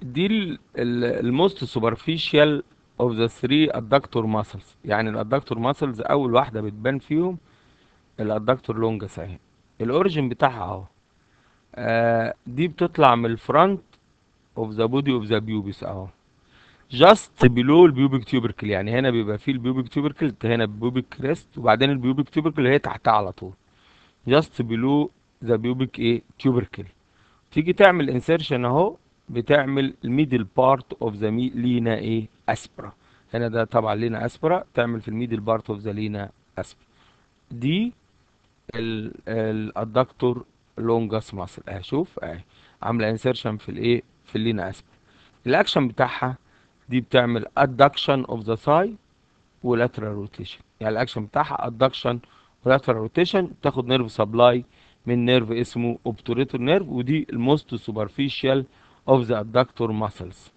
دي الموست سوبرفيشال اوف ذا 3 ادكتور ماسلز يعني الادكتور ماسلز اول واحده بتبان فيهم الادكتور لونجس اهي الاوريجن بتاعها اهو آه دي بتطلع من الفرونت اوف ذا بودي اوف ذا بيوبس اهو جاست بيلو البيوبيك تيوبركل يعني هنا بيبقى فيه البيوبيك تيوبركل هنا البيوبيك كريست وبعدين البيوبيك تيوبركل هي تحتها على طول جاست بيلو ذا بيوبيك ايه تيوبركل تيجي تعمل انسيرشن اهو بتعمل الميدل بارت اوف ذا لينا ايه اسبرا هنا ده طبعا لينا اسبرا تعمل في الميدل بارت اوف ذا لينا اسبرا دي الادكتور لونجاس ماسل اهي شوف اهي عامله انسيرشن في الايه في اللينا اسبرا الاكشن بتاعها دي بتعمل adduction of the thigh ولاترال rotation يعني الاكشن بتاعها adduction ولاترال rotation بتاخد نيرف سبلاي من نيرف اسمه obturator نيرف ودي الموست superficial of the adductor muscles